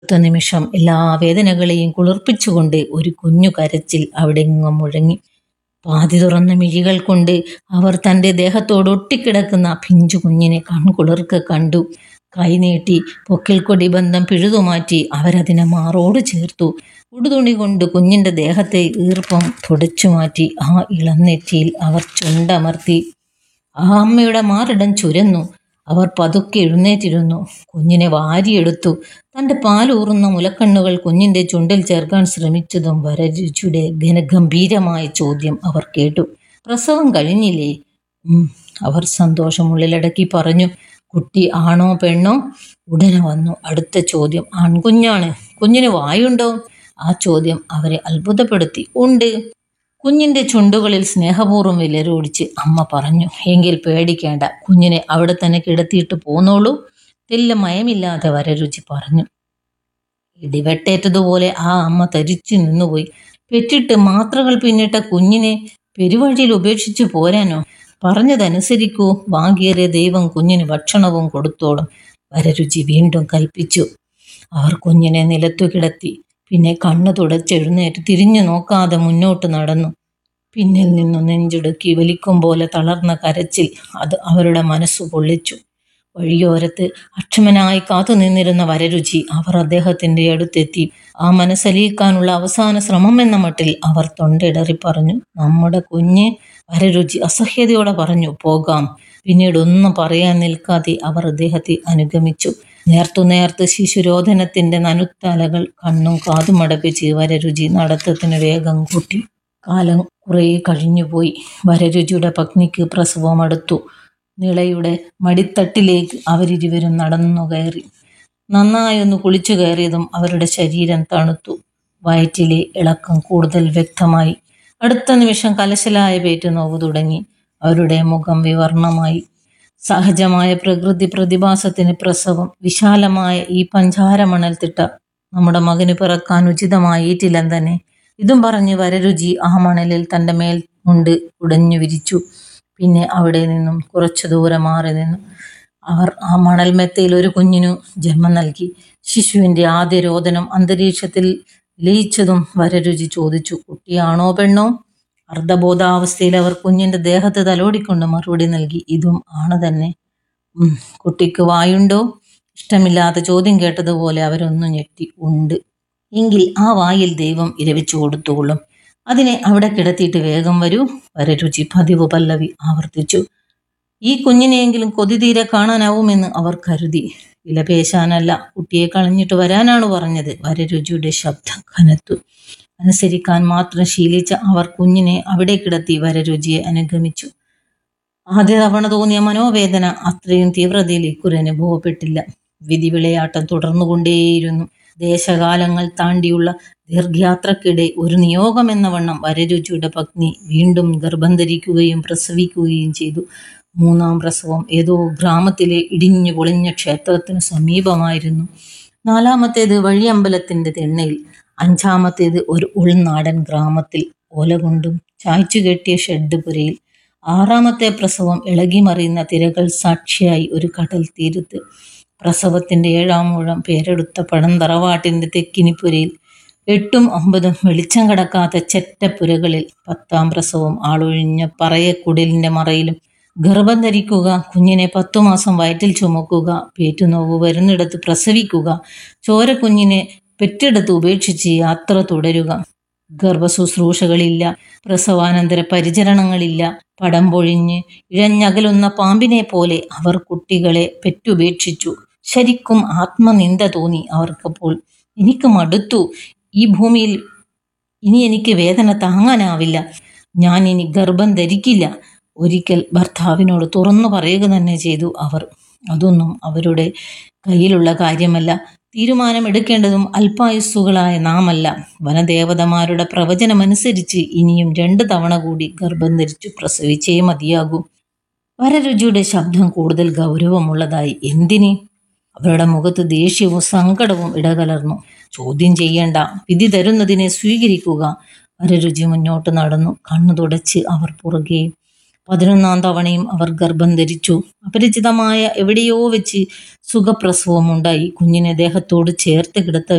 അടുത്ത നിമിഷം എല്ലാ വേദനകളെയും കുളിർപ്പിച്ചുകൊണ്ട് ഒരു കുഞ്ഞു കരച്ചിൽ അവിടെങ്ങും മുഴങ്ങി പാതി തുറന്ന മിഴികൾ കൊണ്ട് അവർ തൻ്റെ ദേഹത്തോട് ഒട്ടിക്കിടക്കുന്ന പിഞ്ചു കുഞ്ഞിനെ കൺകുളിർക്ക് കണ്ടു കൈനീട്ടി പൊക്കിൽക്കൊടി ബന്ധം പിഴുതുമാറ്റി അവരതിനെ മാറോട് ചേർത്തു ഉടുതുണി കൊണ്ട് കുഞ്ഞിൻ്റെ ദേഹത്തെ ഈർപ്പം തുടച്ചു മാറ്റി ആ ഇളം നെറ്റിയിൽ അവർ ചുണ്ടമർത്തി ആ അമ്മയുടെ മാറിടം ചുരന്നു അവർ പതുക്കെ എഴുന്നേറ്റിരുന്നു കുഞ്ഞിനെ വാരിയെടുത്തു തൻ്റെ പാലൂറുന്ന മുലക്കണ്ണുകൾ കുഞ്ഞിൻ്റെ ചുണ്ടിൽ ചേർക്കാൻ ശ്രമിച്ചതും വരരുചിയുടെ ഘനഗംഭീരമായ ചോദ്യം അവർ കേട്ടു പ്രസവം കഴിഞ്ഞില്ലേ ഉം, അവർ സന്തോഷം ഉള്ളിലടക്കി പറഞ്ഞു കുട്ടി ആണോ പെണ്ണോ ഉടനെ വന്നു അടുത്ത ചോദ്യം ആൺകുഞ്ഞാണ് കുഞ്ഞിന് വായുണ്ടോ ആ ചോദ്യം അവരെ അത്ഭുതപ്പെടുത്തി ഉണ്ട് കുഞ്ഞിന്റെ ചുണ്ടുകളിൽ സ്നേഹപൂർവ്വം വിലരോടിച്ച് അമ്മ പറഞ്ഞു എങ്കിൽ പേടിക്കേണ്ട കുഞ്ഞിനെ അവിടെ തന്നെ കിടത്തിയിട്ട് പോന്നോളൂ തെല്ല മയമില്ലാതെ വരരുചി പറഞ്ഞു ഇടിവെട്ടേറ്റതുപോലെ ആ അമ്മ തരിച്ചു നിന്നുപോയി പെറ്റിട്ട് മാത്രകൾ പിന്നിട്ട കുഞ്ഞിനെ പെരുവഴിയിൽ ഉപേക്ഷിച്ചു പോരാനോ പറഞ്ഞതനുസരിക്കൂ വാങ്ങിയേറിയ ദൈവം കുഞ്ഞിന് ഭക്ഷണവും കൊടുത്തോളും വരരുചി വീണ്ടും കൽപ്പിച്ചു അവർ കുഞ്ഞിനെ നിലത്തു കിടത്തി പിന്നെ കണ്ണു തുടച്ചെഴുന്നേറ്റ് തിരിഞ്ഞു നോക്കാതെ മുന്നോട്ട് നടന്നു പിന്നിൽ നിന്നു നെഞ്ചുടുക്കി വലിക്കും പോലെ തളർന്ന കരച്ചിൽ അത് അവരുടെ മനസ്സു പൊള്ളിച്ചു വഴിയോരത്ത് അക്ഷമനായി കാത്തു നിന്നിരുന്ന വരരുചി അവർ അദ്ദേഹത്തിന്റെ അടുത്തെത്തി ആ മനസ്സലിയിക്കാനുള്ള അവസാന ശ്രമം എന്ന മട്ടിൽ അവർ തൊണ്ടയിടറി പറഞ്ഞു നമ്മുടെ കുഞ്ഞ് വരരുചി അസഹ്യതയോടെ പറഞ്ഞു പോകാം പിന്നീട് ഒന്നും പറയാൻ നിൽക്കാതെ അവർ അദ്ദേഹത്തെ അനുഗമിച്ചു നേർത്തു നേർത്ത് ശിശുരോധനത്തിന്റെ നനുത്തലകൾ കണ്ണും കാതും അടപ്പിച്ച് വരരുചി നടത്തത്തിന് വേഗം കൂട്ടി കാലം കുറേ കഴിഞ്ഞുപോയി വരരുചിയുടെ പത്നിക്ക് പ്രസവം അടുത്തു നിളയുടെ മടിത്തട്ടിലേക്ക് അവരിരുവരും നടന്നു കയറി നന്നായി ഒന്ന് കുളിച്ചു കയറിയതും അവരുടെ ശരീരം തണുത്തു വയറ്റിലെ ഇളക്കം കൂടുതൽ വ്യക്തമായി അടുത്ത നിമിഷം കലശലായ പേറ്റ് നോവ് തുടങ്ങി അവരുടെ മുഖം വിവർണമായി സഹജമായ പ്രകൃതി പ്രതിഭാസത്തിന് പ്രസവം വിശാലമായ ഈ പഞ്ചാരമണൽ തിട്ട നമ്മുടെ മകന് പിറക്കാൻ ഉചിതമായ ഈറ്റിലം തന്നെ ഇതും പറഞ്ഞ് വരരുചി ആ മണലിൽ തൻ്റെ മേൽ മുണ്ട് ഉടഞ്ഞു വിരിച്ചു പിന്നെ അവിടെ നിന്നും കുറച്ചു ദൂരെ മാറി നിന്നു അവർ ആ മണൽമെത്തയിൽ ഒരു കുഞ്ഞിനു ജന്മം നൽകി ശിശുവിൻ്റെ ആദ്യ രോദനം അന്തരീക്ഷത്തിൽ ലയിച്ചതും വരരുചി ചോദിച്ചു കുട്ടിയാണോ പെണ്ണോ അർദ്ധബോധാവസ്ഥയിൽ അവർ കുഞ്ഞിന്റെ ദേഹത്ത് തലോടിക്കൊണ്ട് മറുപടി നൽകി ഇതും ആണ് തന്നെ ഉം, കുട്ടിക്ക് വായുണ്ടോ ഇഷ്ടമില്ലാത്ത ചോദ്യം കേട്ടതുപോലെ അവരൊന്നു ഞെട്ടി ഉണ്ട് എങ്കിൽ ആ വായിൽ ദൈവം ഇരവിച്ചു കൊടുത്തോളും അതിനെ അവിടെ കിടത്തിയിട്ട് വേഗം വരൂ വരരുചി പതിവ് പല്ലവി ആവർത്തിച്ചു ഈ കുഞ്ഞിനെയെങ്കിലും കൊതി തീരെ കാണാനാവുമെന്ന് അവർ കരുതി വിലപേശാനല്ല കുട്ടിയെ കളഞ്ഞിട്ട് വരാനാണ് പറഞ്ഞത് വരരുചിയുടെ ശബ്ദം കനത്തു അനുസരിക്കാൻ മാത്രം ശീലിച്ച അവർ കുഞ്ഞിനെ അവിടെ കിടത്തി വരരുചിയെ അനുഗമിച്ചു ആദ്യ തവണ തോന്നിയ മനോവേദന അത്രയും തീവ്രതയിൽ ഇക്കുറി അനുഭവപ്പെട്ടില്ല വിധി വിളയാട്ടം തുടർന്നുകൊണ്ടേയിരുന്നു ദേശകാലങ്ങൾ താണ്ടിയുള്ള ദീർഘയാത്രക്കിടെ ഒരു നിയോഗം എന്ന വണ്ണം വരരുചിയുടെ പത്നി വീണ്ടും ഗർഭം ധരിക്കുകയും പ്രസവിക്കുകയും ചെയ്തു മൂന്നാം പ്രസവം ഏതോ ഗ്രാമത്തിലെ ഇടിഞ്ഞു പൊളിഞ്ഞ ക്ഷേത്രത്തിന് സമീപമായിരുന്നു നാലാമത്തേത് വഴിയമ്പലത്തിന്റെ തിണ്ണയിൽ അഞ്ചാമത്തേത് ഒരു ഉൾനാടൻ ഗ്രാമത്തിൽ ഓല കൊണ്ടും ചായ്ച്ചു കെട്ടിയ ഷെഡ് പുരയിൽ ആറാമത്തെ പ്രസവം ഇളകിമറിയുന്ന തിരകൾ സാക്ഷിയായി ഒരു കടൽ തീരത്ത് പ്രസവത്തിന്റെ ഏഴാം മൂഴം പേരെടുത്ത പഴം തറവാട്ടിന്റെ തെക്കിനിപ്പുരയിൽ എട്ടും ഒമ്പതും വെളിച്ചം കടക്കാത്ത ചെറ്റപ്പുരകളിൽ പത്താം പ്രസവം ആളൊഴിഞ്ഞ പറയക്കുടലിന്റെ മറയിലും ഗർഭം ധരിക്കുക കുഞ്ഞിനെ പത്തു മാസം വയറ്റിൽ ചുമക്കുക പേറ്റുനോവ് വരുന്നിടത്ത് പ്രസവിക്കുക ചോര കുഞ്ഞിനെ പെറ്റെടുത്ത് ഉപേക്ഷിച്ച് യാത്ര തുടരുക ഗർഭശുശ്രൂഷകളില്ല പ്രസവാനന്തര പരിചരണങ്ങളില്ല പടം പൊഴിഞ്ഞ് ഇഴഞ്ഞകലുന്ന പാമ്പിനെ പോലെ അവർ കുട്ടികളെ പെറ്റുപേക്ഷിച്ചു ശരിക്കും ആത്മനിന്ദ തോന്നി അവർക്കപ്പോൾ എനിക്ക് മടുത്തു ഈ ഭൂമിയിൽ ഇനി എനിക്ക് വേദന താങ്ങാനാവില്ല ഞാൻ ഇനി ഗർഭം ധരിക്കില്ല ഒരിക്കൽ ഭർത്താവിനോട് തുറന്നു പറയുക തന്നെ ചെയ്തു അവർ അതൊന്നും അവരുടെ കയ്യിലുള്ള കാര്യമല്ല തീരുമാനമെടുക്കേണ്ടതും അല്പായുസ്സുകളായ നാമല്ല വനദേവതമാരുടെ പ്രവചനമനുസരിച്ച് ഇനിയും രണ്ട് തവണ കൂടി ഗർഭം ധരിച്ചു പ്രസവിച്ചേ മതിയാകൂ വരരുചിയുടെ ശബ്ദം കൂടുതൽ ഗൗരവമുള്ളതായി എന്തിന് അവരുടെ മുഖത്ത് ദേഷ്യവും സങ്കടവും ഇടകലർന്നു ചോദ്യം ചെയ്യേണ്ട വിധി തരുന്നതിനെ സ്വീകരിക്കുക വരരുചി മുന്നോട്ട് നടന്നു കണ്ണു തുടച്ച് അവർ പുറകെ പതിനൊന്നാം തവണയും അവർ ഗർഭം ധരിച്ചു അപരിചിതമായ എവിടെയോ വെച്ച് സുഖപ്രസവമുണ്ടായി കുഞ്ഞിനെ ദേഹത്തോട് ചേർത്ത് കിടത്ത